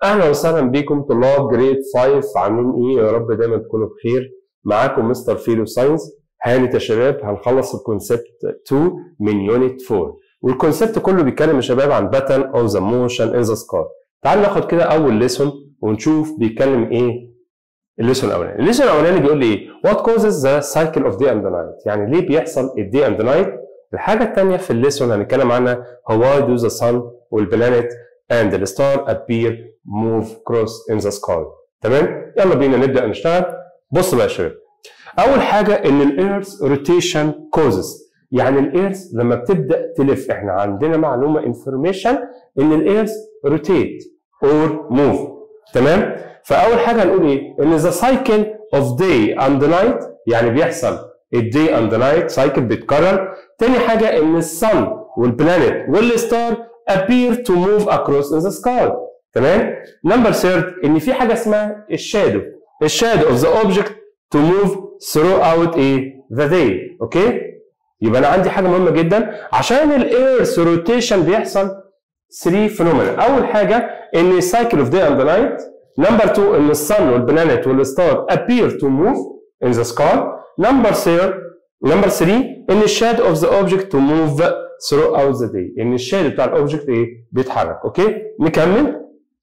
اهلا وسهلا بكم طلاب جريد 5 عاملين ايه يا رب دايما تكونوا بخير معاكم مستر فيلو ساينس هانت يا شباب هنخلص الكونسبت 2 من يونت 4 والكونسبت كله بيتكلم يا شباب عن باترن اوف ذا موشن ان ذا سكاي تعال ناخد كده اول ليسون ونشوف بيتكلم ايه الليسون الاولاني الليسون الاولاني بيقول لي ايه وات كوزز ذا سايكل اوف داي اند نايت يعني ليه بيحصل الدي اند نايت الحاجه الثانيه في الليسون هنتكلم عنها هو واي دو ذا سان والبلانيت and the star appear move cross in the sky تمام يلا بينا نبدا نشتغل بص بقى يا شباب اول حاجه ان الايرث روتيشن كوزز يعني الايرث لما بتبدا تلف احنا عندنا معلومه انفورميشن ان الايرث روتيت اور موف تمام فاول حاجه هنقول ايه ان ذا سايكل اوف داي اند نايت يعني بيحصل الداي اند نايت سايكل بيتكرر تاني حاجه ان الصن والبلانيت والستار appear to move across in the sky تمام نمبر ثيرد ان في حاجه اسمها الشادو الشادو of the object to move throughout ايه the day اوكي يبقى انا عندي حاجه مهمه جدا عشان الايرث روتيشن بيحصل 3 فينومينا اول حاجه ان السايكل اوف داي اند نايت نمبر 2 ان الصن والبلانيت والستار appear to move in the sky نمبر 3 نمبر 3 ان الشادو اوف ذا اوبجكت to move throughout the day ان الشادو بتاع الاوبجكت ايه بيتحرك اوكي نكمل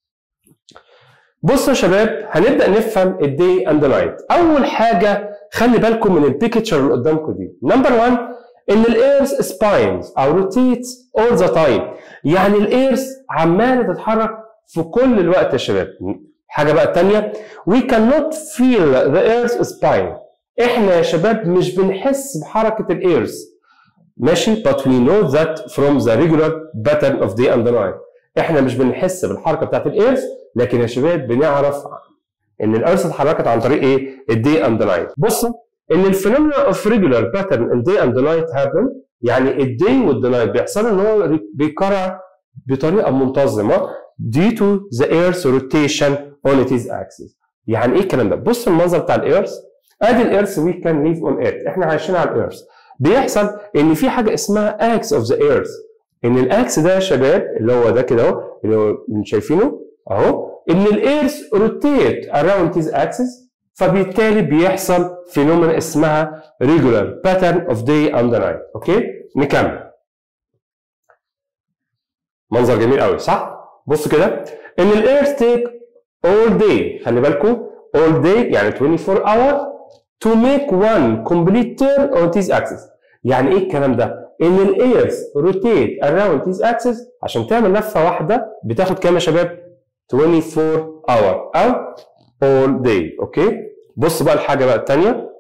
بصوا يا شباب هنبدا نفهم الدي اند نايت اول حاجه خلي بالكم من البيكتشر اللي قدامكم دي نمبر 1 ان الايرث سباينز او روتيتس اول ذا تايم يعني الايرث عماله تتحرك في كل الوقت يا شباب حاجه بقى الثانيه we cannot feel the earth spine احنا يا شباب مش بنحس بحركه الايرث ماشي but we know that from the regular pattern of day and night احنا مش بنحس بالحركه بتاعت الايرث لكن يا شباب بنعرف ان الارث اتحركت عن طريق ايه الدي اند نايت بصوا ان الفينومينا اوف ريجولار باترن ان دي اند نايت هابن يعني الدي والنايت بيحصل ان هو بيكرر بطريقه منتظمه due to the earth's rotation on its axis يعني ايه الكلام ده بص المنظر بتاع الايرث ادي الايرث وي كان ليف اون ايرث احنا عايشين على الايرث بيحصل ان في حاجه اسمها اكس اوف ذا ايرث ان الاكس ده يا شباب اللي هو ده كده اهو اللي هو شايفينه اهو ان الايرث روتيت اراوند هيز اكسس فبالتالي بيحصل فينومينا اسمها ريجولار باترن اوف داي اند نايت اوكي نكمل منظر جميل قوي صح بص كده ان الايرث تيك اول داي خلي بالكم اول داي يعني 24 اور to make one complete turn on this axis يعني ايه الكلام ده ان الايرث روتيت around this axis عشان تعمل لفه واحده بتاخد كام يا شباب 24 اور او all day اوكي بص بقى الحاجه بقى الثانيه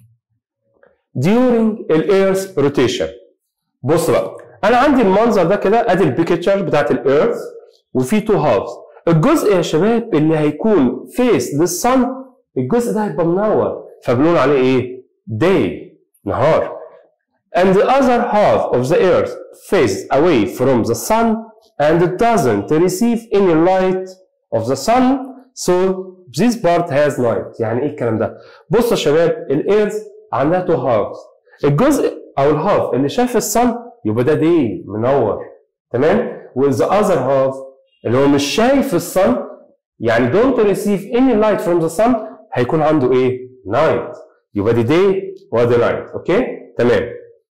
during الايرث روتيشن بص بقى انا عندي المنظر ده كده ادي البيكتشر بتاعت الايرث وفي تو هافز الجزء يا شباب اللي هيكون فيس للصن الجزء ده هيبقى منور فبنقول عليه ايه day نهار and the other half of the earth faces away from the sun and it doesn't receive any light of the sun so this part has night يعني ايه الكلام ده بصوا يا شباب الايرث عندها تو halves الجزء او الهاف اللي شاف الصن يبقى ده دي منور تمام وذا other half اللي هو مش شايف الصن يعني don't receive any light from the sun هيكون عنده ايه نايت يبقى دي دي وادي نايت اوكي تمام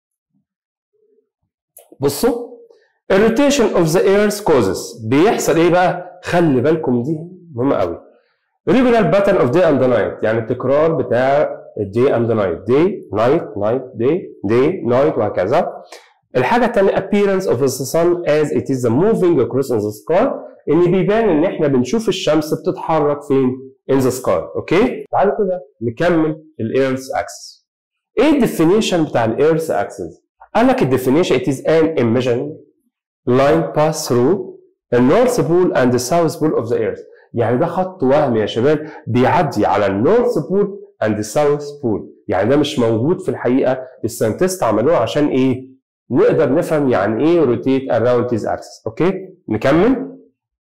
بصوا الروتيشن اوف ذا ايرث كوزز بيحصل ايه بقى خلي بالكم دي مهمه قوي regular pattern of day and night يعني التكرار بتاع الدي اند نايت دي نايت نايت دي دي نايت وهكذا الحاجه الثانيه appearance of the sun as it is moving across in the sky ان بيبان ان احنا بنشوف الشمس بتتحرك فين in the sky اوكي تعالوا كده نكمل الايرث اكسس ايه الديفينيشن بتاع الايرث اكسس قال لك الديفينيشن it is an imaginary line pass through the north pole and the south pole of the earth يعني ده خط وهمي يا شباب بيعدي على النورث بول اند الساوث بول يعني ده مش موجود في الحقيقه الساينتست عملوه عشان ايه نقدر نفهم يعني ايه روتيت اراوند هيز اكسس اوكي نكمل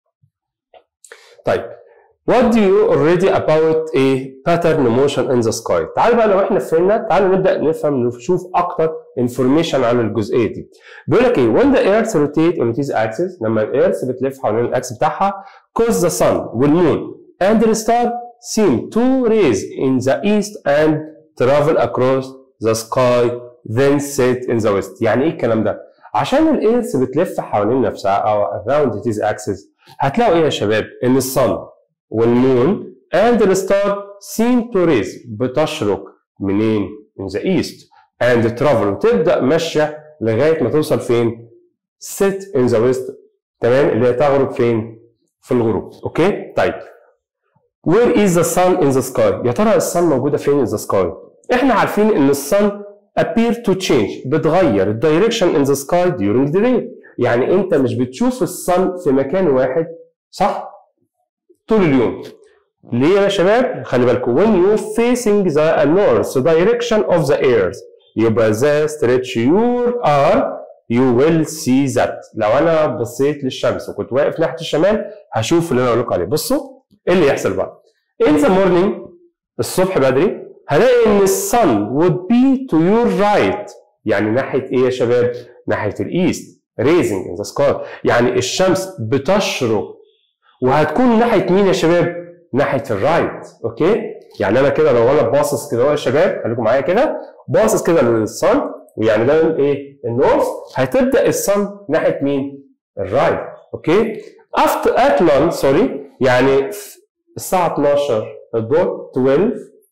طيب What do you already about a pattern motion in the sky؟ تعال بقى لو احنا فهمنا تعال نبدا نفهم نشوف اكتر information عن الجزئيه دي. بيقول لك ايه؟ When the earth rotate on its axis لما الارث بتلف حوالين الاكس بتاعها cause the sun والmoon and the star seem to raise in the east and travel across the sky then set in the west يعني ايه الكلام ده عشان الايرث بتلف حوالين نفسها او around its axis هتلاقوا ايه يا شباب ان الصن والمون and the star seem to raise بتشرق منين in the east and travel وتبدا ماشيه لغايه ما توصل فين set in the west تمام اللي هي تغرب فين في الغروب اوكي طيب where is the sun in the sky يا ترى الصن موجوده فين in the sky احنا عارفين ان الصن appear to change بتغير الدايركشن in the sky during the day يعني انت مش بتشوف الصن في مكان واحد صح طول اليوم ليه يا شباب خلي بالكم when you facing the north direction of the earth يبقى the stretch your arm you will see that لو انا بصيت للشمس وكنت واقف ناحيه الشمال هشوف اللي انا اقول لكم عليه بصوا ايه اللي يحصل بقى in the morning الصبح بدري هلاقي ان الصن would be to your right يعني ناحيه ايه يا شباب ناحيه الايست raising in the sky يعني الشمس بتشرق وهتكون ناحيه مين يا شباب ناحيه الرايت اوكي يعني انا كده لو انا باصص كده يا شباب خليكم معايا كده باصص كده للصن ويعني ده ايه النورث هتبدا الصن ناحيه مين الرايت اوكي افتر ات نون سوري يعني الساعه 12 الظهر 12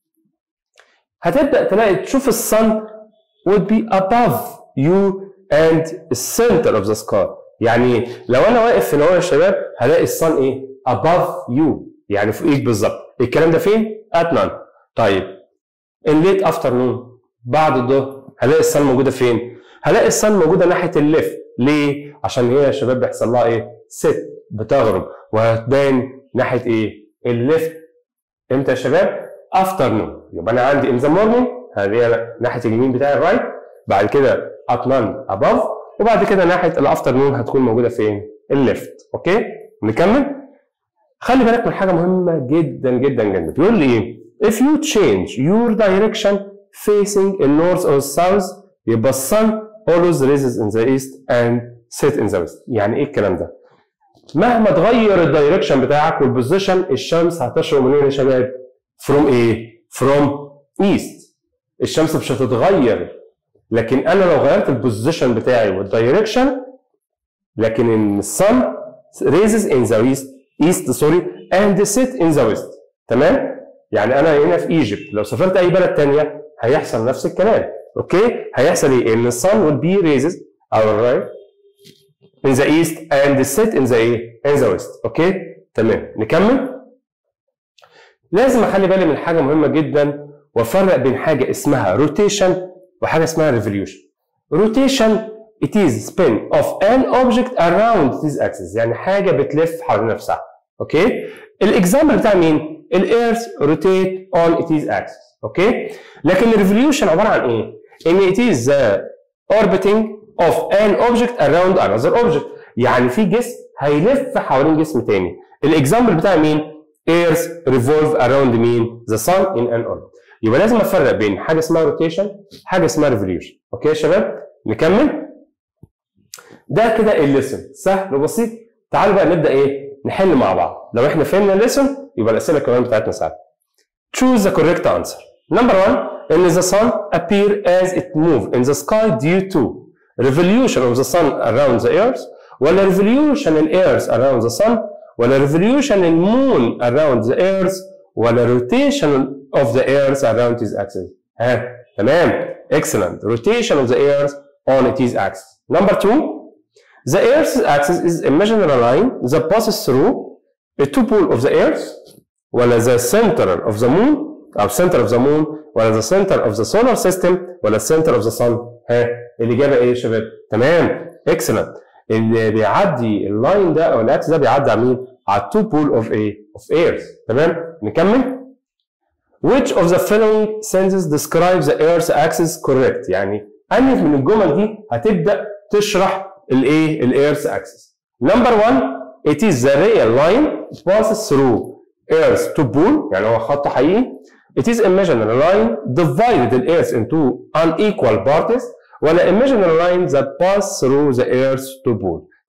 هتبدا تلاقي تشوف الصن would be above you and the center of the sky يعني لو انا واقف هنا يا شباب هلاقي الصن ايه above you يعني فوقيك بالظبط الكلام ده فين at none طيب in late afternoon بعد الظهر هلاقي الصن موجوده فين هلاقي الصن موجوده ناحيه الليفت ليه عشان هي يا شباب بيحصل لها ايه ست بتغرب وهتبان ناحيه ايه الليفت امتى يا شباب افترنون يبقى انا عندي ان ذا مورنينج هذه ناحيه اليمين بتاعي الرايت بعد كده ات نون اباف وبعد كده ناحيه الافترنون هتكون موجوده فين الليفت اوكي نكمل خلي بالك من حاجه مهمه جدا جدا جدا بيقول لي ايه if you change your direction facing in north or south يبقى sun always rises in the east and set in the west يعني ايه الكلام ده مهما تغير الدايركشن بتاعك والبوزيشن الشمس هتشرق منين يا شباب from ايه from east الشمس مش هتتغير لكن انا لو غيرت البوزيشن بتاعي والدايركشن لكن الصن raises in the east east سوري and set in the west تمام يعني انا هنا في ايجيبت لو سافرت اي بلد تانية هيحصل نفس الكلام اوكي هيحصل ايه ان الصن will be raises او right in the east and set in the ايه in the west اوكي تمام نكمل لازم اخلي بالي من حاجه مهمه جدا وافرق بين حاجه اسمها روتيشن وحاجه اسمها ريفوليوشن روتيشن it is spin of an object around this axis يعني حاجه بتلف حوالين نفسها اوكي الاكزامبل بتاع مين الايرث روتيت on its axis اوكي لكن الريفوليوشن عباره عن ايه ان it is the orbiting of an object around another object يعني في جسم هيلف حوالين جسم تاني الاكزامبل بتاع مين earth revolve around مين the sun in an orbit يبقى لازم افرق بين حاجه اسمها روتيشن حاجه اسمها ريفوليوشن اوكي يا شباب نكمل ده كده الليسن سهل وبسيط تعالوا بقى نبدا ايه نحل مع بعض لو احنا فهمنا الليسن يبقى الاسئله كمان بتاعتنا سهله choose the correct answer number one ان the sun appear as it move in the sky due to revolution of the sun around the earth ولا revolution in earth around the sun ولا revolution in moon around the earth ولا rotation of the earth around its axis ها تمام excellent rotation of the earth on its axis number two the earth's axis is a imaginary line that passes through a two pole of the earth ولا the center of the moon او center of the moon ولا the center of the solar system ولا center of the sun ها الاجابه ايه يا شباب تمام excellent اللي بيعدي اللاين ده او الاكس ده بيعدي على مين على التو بول اوف ايه اوف ايرث تمام نكمل which of the following sentences describes the earth's axis correct يعني انهي من الجمل دي هتبدا تشرح الايه الايرث axis number one it is the real line passes through earth to pole يعني هو خط حقيقي it is imaginary line divided the earth into unequal parts ولا imaginary line that pass through the earth to pole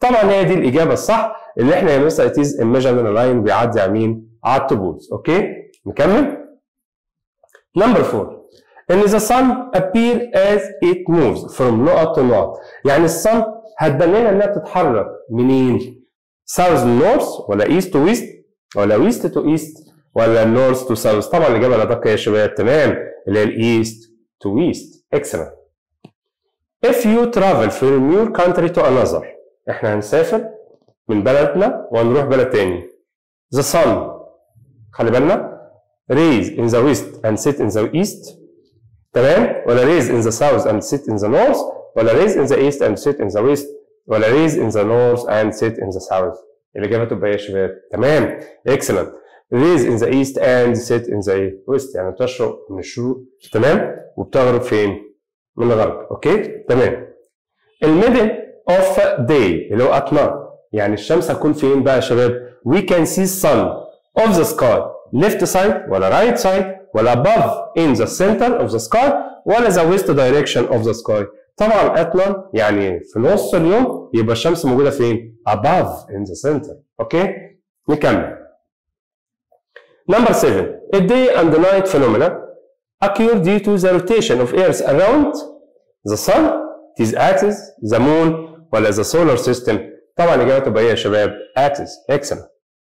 طبعا هي دي الاجابه الصح اللي احنا يا مستر it is imaginary line بيعدي على مين؟ على التوبولز اوكي نكمل نمبر 4 ان the sun appear as it moves from نقط to نقط يعني الصن هتبان لنا انها بتتحرك منين؟ south north ولا east to west ولا west to east ولا north to south طبعا الاجابه الادق يا شباب تمام اللي هي الايست to west excellent if you travel from your country to another احنا هنسافر من بلدنا وهنروح بلد تاني the sun خلي بالنا raise in the west and set in the east تمام ولا raise in the south and set in the north ولا raise in the east and set in the west ولا raise in the north and set in the south الاجابه تبقى ايه يا شباب تمام excellent raise in the east and set in the west يعني بتشرق من الشروق تمام وبتغرب فين من الغرب اوكي تمام الميدل اوف day اللي هو at night يعني الشمس هتكون فين بقى يا شباب we can see sun of the sky left side ولا right side ولا above in the center of the sky ولا the west direction of the sky طبعا اتمن يعني في نص اليوم يبقى الشمس موجوده فين above in the center اوكي نكمل Number 7 a day and night phenomena occur due to the rotation of earth around the sun its axis the moon ولا the solar system طبعا الاجابه تبقى ايه يا شباب axis excellent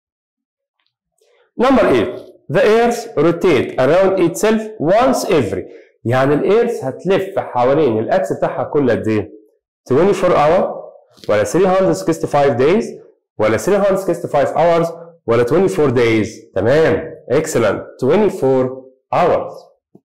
Number 8 the earth rotate around itself once every يعني الايرث هتلف حوالين الاكس بتاعها كل قد ايه 24 اور ولا 365 days ولا 365 hours ولا 24 days تمام excellent 24 hours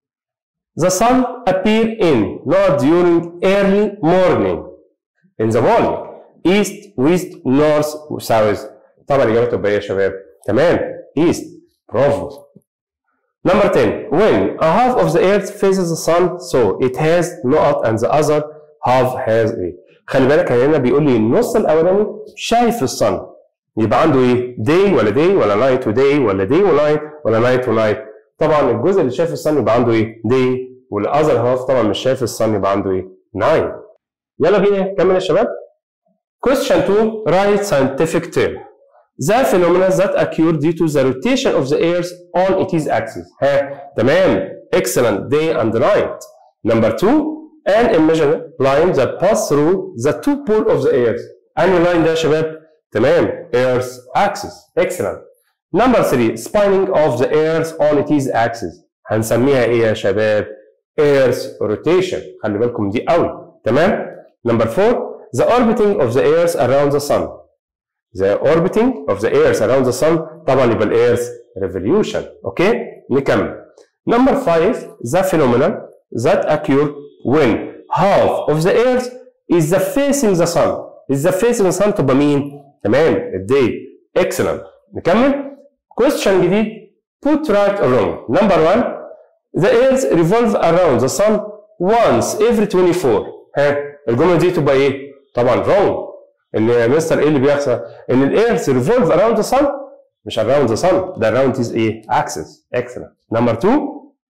the sun appear in not during early morning in the morning east west north south طبعا الاجابه تبقى ايه يا شباب تمام east برافو Number 10 when a half of the earth faces the sun so it has نقط and the other half has ايه خلي بالك هنا بيقول لي النص الاولاني شايف الصن يبقى عنده ايه day ولا day ولا night وday ولا day ونايت ولا night ونايت طبعا الجزء اللي شايف الصن يبقى عنده ايه day والاذر هاف طبعا مش شايف الصن يبقى عنده ايه night يلا بينا نكمل يا شباب question 2 write scientific term the phenomena that occur due to the rotation of the earth on its axis ها تمام excellent day and night number two an imaginary line that pass through the two poles of the earth أنهي line ده يا شباب تمام earth axis excellent number three spinning of the earth on its axis هنسميها ايه يا شباب earth rotation خلي بالكم دي قوي تمام number four the orbiting of the earth around the sun the orbiting of the earth around the sun طبعا يبقى الايرث revolution اوكي نكمل number five the phenomenon that occur when half of the earth is the facing the sun is the facing the sun تبقى مين تمام الدي excellent نكمل question جديد put right or wrong number one the earth revolve around the sun once every 24 ها الجمله دي تبقى ايه طبعا wrong ان يا مستر ايه اللي بيحصل؟ ان الايرث ريفولف اراوند ذا sun مش around the sun ده around his ايه؟ axis excellent number two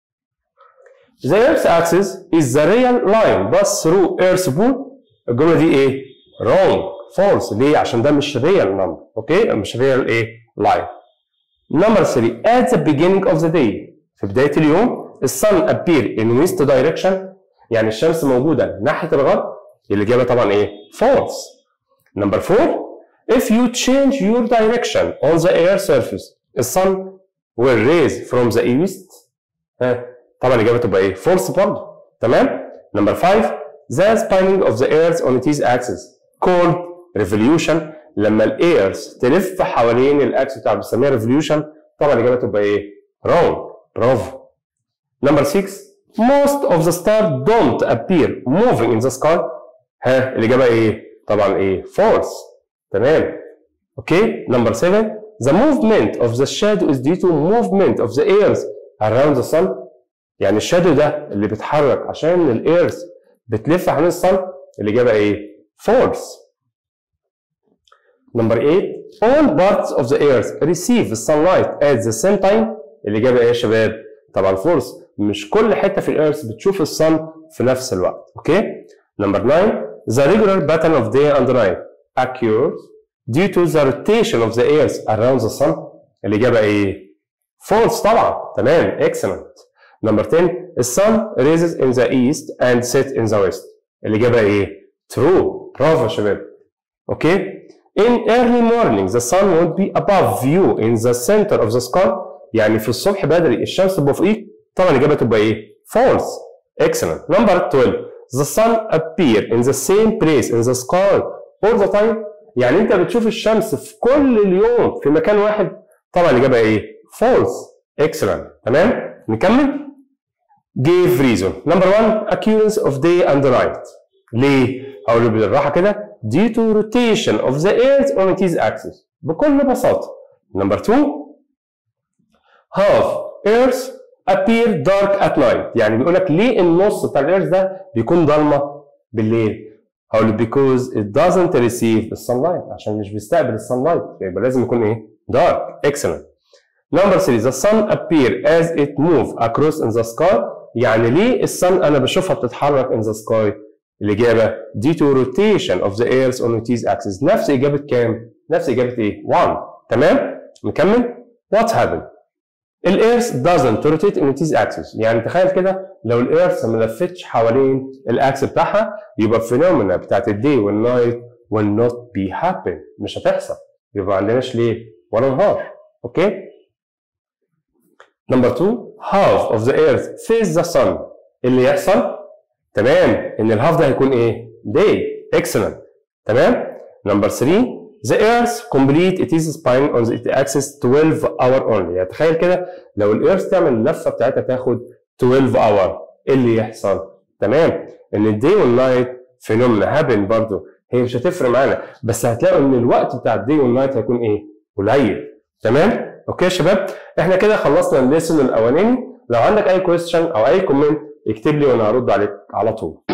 the earth's axis is the real line pass through earth's pole الجمله دي ايه؟ wrong false ليه؟ عشان ده مش real number اوكي مش real ايه؟ line number three at the beginning of the day في بدايه اليوم الsun appear in west direction يعني الشمس موجوده ناحيه الغرب الاجابه طبعا ايه؟ false Number four, if you change your direction on the air surface, the sun will raise from the east. ها طبعا الإجابة تبقى إيه؟ false برضه. تمام؟ Number five, the spinning of the earth on its axis called revolution لما الايرث تلف حوالين الاكس بتاع بنسميها revolution طبعا الإجابة تبقى إيه؟ wrong. برافو. Number six, most of the stars don't appear moving in the sky. ها الإجابة إيه؟ طبعا ايه false تمام اوكي نمبر 7 the movement of the shadow is due to movement of the earth around the sun يعني الشادو ده اللي بيتحرك عشان الايرث بتلف حوالين الصن الاجابه ايه false نمبر 8 all parts of the earth receive sunlight at the same time الاجابه ايه يا شباب طبعا false مش كل حته في الايرث بتشوف الصن في نفس الوقت اوكي نمبر 9 the regular pattern of day and night occurs due to the rotation of the earth around the sun الإجابة إيه؟ false طبعا تمام excellent number 10 the sun rises in the east and sets in the west الإجابة إيه؟ true برافو يا شباب اوكي in early morning the sun would be above you in the center of the sky يعني في الصبح بدري الشمس تبقى فوقيك طبعا الإجابة تبقى إيه؟ false excellent number 12 the sun appear in the same place in the sky all the time يعني انت بتشوف الشمس في كل اليوم في مكان واحد طبعا الاجابه ايه false excellent تمام نكمل give reason number one occurrence of day and night ليه هقول بالراحه كده due to rotation of the earth on its axis بكل بساطه number two half earth appear dark at night يعني بيقول لك ليه النص بتاع الارث ده بيكون ضلمه بالليل هقول because it doesn't receive the sunlight عشان مش بيستقبل sunlight يبقى لازم يكون ايه dark excellent number 3 the sun appear as it move across in the sky يعني ليه السن انا بشوفها بتتحرك in the sky الاجابه due to rotation of the earth on its axis نفس اجابه كام نفس اجابه ايه 1 تمام نكمل what happened الإيرث doesn't rotate in its axis يعني تخيل كده لو الإيرث ما لفتش حوالين الأكس بتاعها يبقى الفينومينا بتاعت الدي والنايت will not be happen مش هتحصل يبقى ما عندناش ليه ولا نهار اوكي نمبر 2 half of the earth face the sun اللي يحصل تمام ان الهاف ده هيكون ايه day excellent تمام نمبر 3 The Earth complete its spin on the axis 12 hour only يعني تخيل كده لو الإيرث تعمل اللفة بتاعتها تاخد 12 hour ايه اللي يحصل؟ تمام ان الدي والنايت فينومنا هابن برضو هي مش هتفرق معانا بس هتلاقوا ان الوقت بتاع الدي والنايت هيكون ايه؟ قليل تمام؟ اوكي يا شباب احنا كده خلصنا الليسون الاولاني لو عندك اي كويستشن او اي كومنت اكتب لي وانا هرد عليك على طول